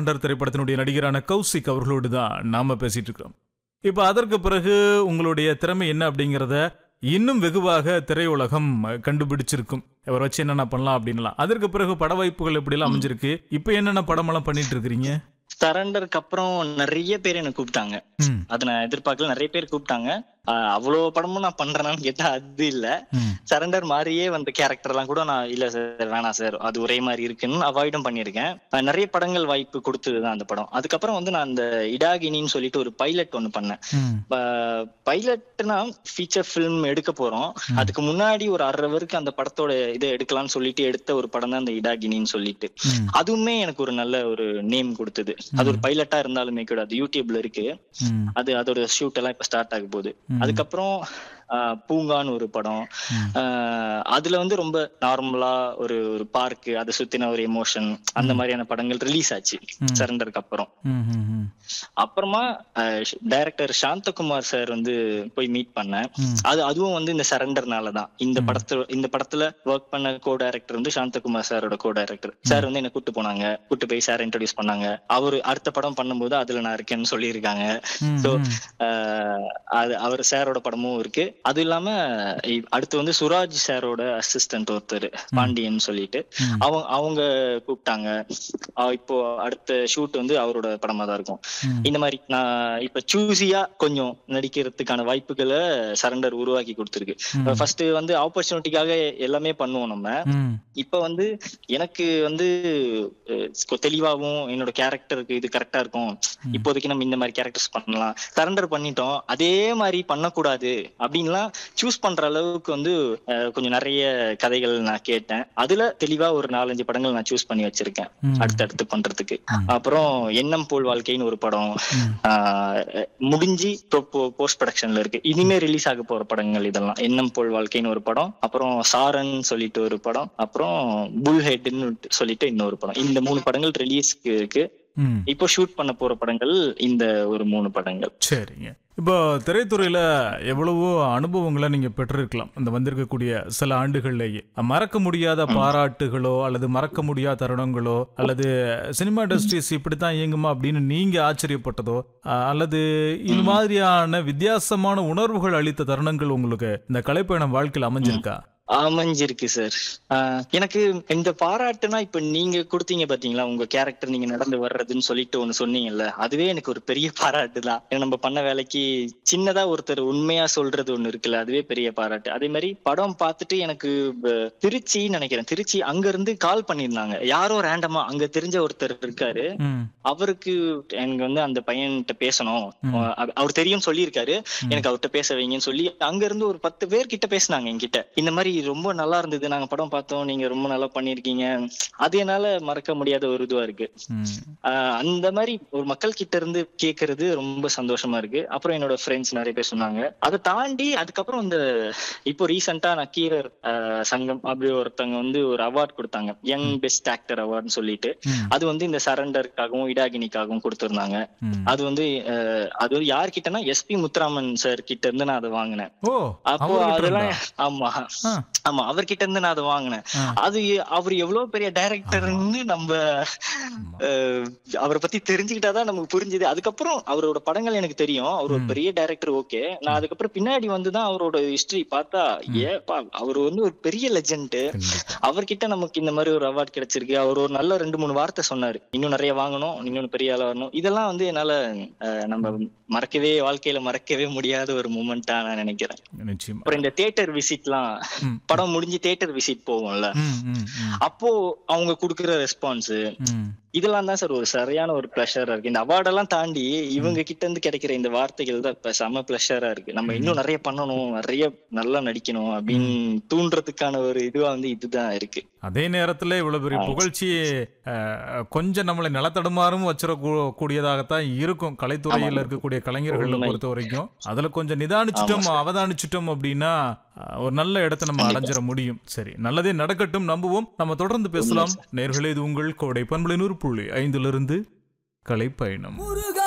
Surrender திரைப்படத்தினுடைய நடிகரான கௌசிக் அவர்களோடு தான் நாம பேசிட்டு இருக்கிறோம் இப்போ அதற்கு பிறகு உங்களுடைய திறமை என்ன அப்படிங்கிறத இன்னும் வெகுவாக திரையுலகம் கண்டுபிடிச்சிருக்கும் இவரை வச்சு என்னென்ன பண்ணலாம் அப்படின்லாம் அதற்கு பிறகு பட வாய்ப்புகள் எப்படிலாம் அமைஞ்சிருக்கு இப்போ என்னென்ன படமெல்லாம் பண்ணிட்டு இருக்கிறீங்க சரண்டருக்கு அப்புறம் நிறைய பேர் என்ன கூப்பிட்டாங்க ம், அது நான் எதிர்பார்க்கல நிறைய பேர் கூப்பிட்டாங்க ஆஹ் அவ்வளவு படமும் நான் பண்றேனான்னு கேட்டா அது இல்ல ம், சரண்டர் மாதிரியே வந்த கேரக்டர் எல்லாம் கூட நான் இல்ல சார் வேணாம் சார் அது ஒரே மாதிரி இருக்குன்னு அவாய்டும் பண்ணியிருக்கேன் ஆஹ் நிறைய படங்கள் வாய்ப்பு கொடுத்ததுதான் அந்த படம் அதுக்கப்புறம் வந்து நான் அந்த இடாகினின்னு சொல்லிட்டு ஒரு பைலட் ஒண்ணு பண்ணேன் ம், பைலட்னா ஃபீச்சர் ஃபிலிம் எடுக்க போறோம் அதுக்கு முன்னாடி ஒரு அரை வரைக்கும் அந்த படத்தோட இதை எடுக்கலாம்னு சொல்லிட்டு எடுத்த ஒரு படம் தான் அந்த இடாகினின்னு சொல்லிட்டு ம், அதுவுமே எனக்கு ஒரு நல்ல ஒரு நேம் கொடுத்தது அது ஒரு பைலட்டா இருந்தாலுமே கூட அது யூடியூப்ல இருக்கு ம், அது அதோட ஷூட் எல்லாம் இப்ப ஸ்டார்ட் ஆக போகுது ம். அதுக்கப்புறம் ஆஹ், பூங்கான்னு ஒரு படம் ம். ஆஹ், அதுல வந்து ரொம்ப நார்மலா ஒரு ஒரு பார்க் அதை சுத்தின ஒரு எமோஷன் அந்த மாதிரியான படங்கள் ரிலீஸ் ஆச்சு ம். சரண்டருக்கு அப்புறம் ம், ம், ம், அப்புறமா டைரக்டர் சாந்தகுமார் சார் வந்து போய் மீட் பண்ணேன் ம். அது அதுவும் வந்து இந்த சரண்டர்னால தான் இந்த படத்துல இந்த படத்துல ஒர்க் பண்ண கோ டைரக்டர் வந்து சாந்தகுமார் சாரோட கோ டைரக்டர் சார் வந்து என்ன கூட்டு போனாங்க கூட்டு போய் சார் இன்ட்ரடியூஸ் பண்ணாங்க அவரு அடுத்த படம் பண்ணும்போது அதுல நான் இருக்கேன்னு சொல்லியிருக்காங்க ம், So, ம். ஆஹ் அது அவர் சாரோட படமும் இருக்கு அது இல்லாம இ- அடுத்து வந்து சுராஜ் சாரோட அசிஸ்டன்ட் ஒருத்தர் பாண்டியன் சொல்லிட்டு ம். அவங்க அவங்க கூப்பிட்டாங்க ஆஹ் இப்போ அடுத்த ஷூட் வந்து அவரோட படமா தான் இருக்கும் ம். இந்த மாதிரி நான் இப்ப சூசியா கொஞ்சம் நடிக்கிறதுக்கான வாய்ப்புகளை சரண்டர் உருவாக்கி கொடுத்துருக்கு ம். ஃபர்ஸ்ட் வந்து ஆப்பர்ச்சுனிட்டிக்காக எல்லாமே பண்ணுவோம் நம்ம ம், இப்ப வந்து எனக்கு வந்து அஹ், தெளிவாவும் என்னோட கேரக்டருக்கு இது கரெக்டா இருக்கும் இப்போதைக்கு நம்ம இந்த மாதிரி கேரக்டர்ஸ் பண்ணலாம் சரண்டர் பண்ணிட்டோம் அதே மாதிரி பண்ணக்கூடாது அப்படின்லாம் சூஸ் பண்ற அளவுக்கு வந்து அஹ், கொஞ்சம் நிறைய கதைகள் நான் கேட்டேன் அதுல தெளிவா ஒரு நாலஞ்சு படங்கள் நான் சூஸ் பண்ணி வச்சிருக்கேன் ம். அடுத்தடுத்து பண்றதுக்கு ம். அப்புறம் எண்ணம் போல் வாழ்க்கைன்னு ஒரு படம் ம். ஆஹ் முடிஞ்சு போஸ்ட் ப்ரொடக்ஷன்ல இருக்கு இனிமே ரிலீஸ் ஆக போற படங்கள் இதெல்லாம் எண்ணம் போல் வாழ்க்கைன்னு ஒரு படம் அப்புறம் சாரன் சொல்லிட்டு ஒரு படம் அப்புறம் புல் ஹெட்னு சொல்லிட்டு இன்னொரு படம் இந்த மூணு படங்கள் ரிலீஸ்க்கு இருக்கு ம். இப்போ ஷூட் பண்ண போற படங்கள் இந்த ஒரு மூணு படங்கள் சரிங்க இப்போ திரைத்துறையில எவ்வளவோ அனுபவங்களை நீங்க பெற்றிருக்கலாம் இந்த வந்திருக்கக்கூடிய சில ஆண்டுகள்லேயே மறக்க முடியாத பாராட்டுகளோ அல்லது மறக்க முடியாத தருணங்களோ அல்லது சினிமா இண்டஸ்ட்ரீஸ் இப்படித்தான் இயங்குமா அப்படின்னு நீங்க ஆச்சரியப்பட்டதோ அஹ், அல்லது இது மாதிரியான வித்தியாசமான உணர்வுகள் அளித்த தருணங்கள் உங்களுக்கு இந்த கலைப்பயணம் வாழ்க்கையில் அமைஞ்சிருக்கா அமைஞ்சிருக்கு சார் எனக்கு இந்த பாராட்டுனா இப்ப நீங்க கொடுத்தீங்க பாத்தீங்களா உங்க கேரக்டர் நீங்க நடந்து வர்றதுன்னு சொல்லிட்டு ஒண்ணு சொன்னீங்கல்ல அதுவே எனக்கு ஒரு பெரிய பாராட்டு தான் ஏன்னா நம்ம பண்ண வேலைக்கு சின்னதா ஒருத்தர் உண்மையா சொல்றது ஒண்ணு இருக்குல்ல அதுவே பெரிய பாராட்டு அதே மாதிரி படம் பார்த்துட்டு எனக்கு அஹ், திருச்சி நினைக்கிறேன் திருச்சி அங்க இருந்து கால் பண்ணியிருந்தாங்க யாரோ ரேண்டமா அங்க தெரிஞ்ச ஒருத்தர் இருக்காரு ம், அவருக்கு எனக்கு வந்து அந்த பையன்கிட்ட பேசணும் ம். அவ- அவர் தெரியும் சொல்லியிருக்காரு எனக்கு அவர்கிட்ட பேச வைங்கன்னு சொல்லி அங்க இருந்து ஒரு பத்து பேர் கிட்ட பேசினாங்க என்கிட்ட இந்த மாதிரி ரொம்ப நல்லா இருந்தது நாங்க படம் பார்த்தோம் நீங்க ரொம்ப நல்லா பண்ணிருக்கீங்க அது என்னால மறக்க முடியாத ஒரு இதுவா இருக்கு ம், ஆஹ் அந்த மாதிரி ஒரு மக்கள் கிட்ட இருந்து கேக்குறது ரொம்ப சந்தோஷமா இருக்கு அப்புறம் என்னோட ஃப்ரெண்ட்ஸ் நிறைய பேர் சொன்னாங்க அதை தாண்டி அதுக்கப்புறம் இந்த இப்போ ரீசெண்டா நக்கீரர் ஆஹ் சங்கம் அப்படி ஒருத்தவங்க வந்து ஒரு அவார்ட் கொடுத்தாங்க யங் பெஸ்ட் ஆக்டர் அவார்ட்னு சொல்லிட்டு ம், அது வந்து இந்த சரண்டருக்காகவும் இடாகினிக்காகவும் கொடுத்திருந்தாங்க ம். அது வந்து அஹ், அது வந்து யார்கிட்டனா எஸ்பி முத்துராமன் சார் கிட்ட இருந்து நான் அதை வாங்கினேன் ஓ அப்போ அவர்கிட்ட அதெல்லாம் இருந்தா? ஆமா ஆ, ஆமா அவர்கிட்ட இருந்து நான் அதை வாங்கினேன் ஆ. அது அவர் எவ்வளவு பெரிய டைரக்டர்னு நம்ம அஹ், அவரை பத்தி தெரிஞ்சுக்கிட்டாதான் நமக்கு புரிஞ்சுது அதுக்கப்புறம் அவரோட படங்கள் எனக்கு தெரியும் அவர் ஒரு பெரிய டைரக்டர் ஓகே நான் அதுக்கப்புறம் பின்னாடி வந்துதான் அவரோட ஹிஸ்டரி பார்த்தா ஏப்பா அவர் வந்து ஒரு பெரிய லெஜெண்ட் கண்டிப்பா. அவர்கிட்ட நமக்கு இந்த மாதிரி ஒரு அவார்ட் கிடைச்சிருக்கு அவர் ஒரு நல்ல ரெண்டு மூணு வார்த்தை சொன்னாரு இன்னும் நிறைய வாங்கணும் இன்னும் பெரிய ஆளா வரணும் இதெல்லாம் வந்து என்னால அஹ், நம்ம மறக்கவே வாழ்க்கையில மறக்கவே முடியாத ஒரு மூமெண்டா நான் நினைக்கிறேன் நிச்சயமா அப்புறம் இந்த தியேட்டர் விசிட்லாம் ம். படம் முடிஞ்சு தியேட்டர் விசிட் போவோம்ல ம், ம், ம், அப்போ அவங்க குடுக்குற ரெஸ்பான்ஸ் ம். இதெல்லாம் தான் சார் ஒரு சரியான ஒரு பிளஷரா இருக்கு இந்த அவார்டெல்லாம் தாண்டி இவங்க கிட்ட இருந்து கிடைக்கிற இந்த வார்த்தைகள் தான் இப்ப செம பிளஷரா இருக்கு நம்ம இன்னும் நிறைய பண்ணணும் நிறைய நல்லா நடிக்கணும் அப்படின்னு தூண்டுறதுக்கான ஒரு இதுவா வந்து இதுதான் இருக்கு அதே நேரத்துல இவ்வளவு பெரிய புகழ்ச்சி அஹ், கொஞ்சம் நம்மளை நிலத்தடுமாறும் வச்சிட கூ- கூடியதாகத்தான் இருக்கும் கலைத்துறையில் இருக்கக்கூடிய கலைஞர்களை உண்மை. பொறுத்த வரைக்கும் அதுல கொஞ்சம் நிதானிச்சிட்டோம் அவதானிச்சிட்டோம் அப்படின்னா அஹ், ஒரு நல்ல இடத்தை நம்ம அடைஞ்சிட முடியும் சரி நல்லதே நடக்கட்டும் நம்புவோம் நம்ம தொடர்ந்து பேசலாம் நேர்களே இது உங்கள் கோடை பண்பலை நூறு புள்ளி ஐந்திலிருந்து கலைப்பயணம் முருக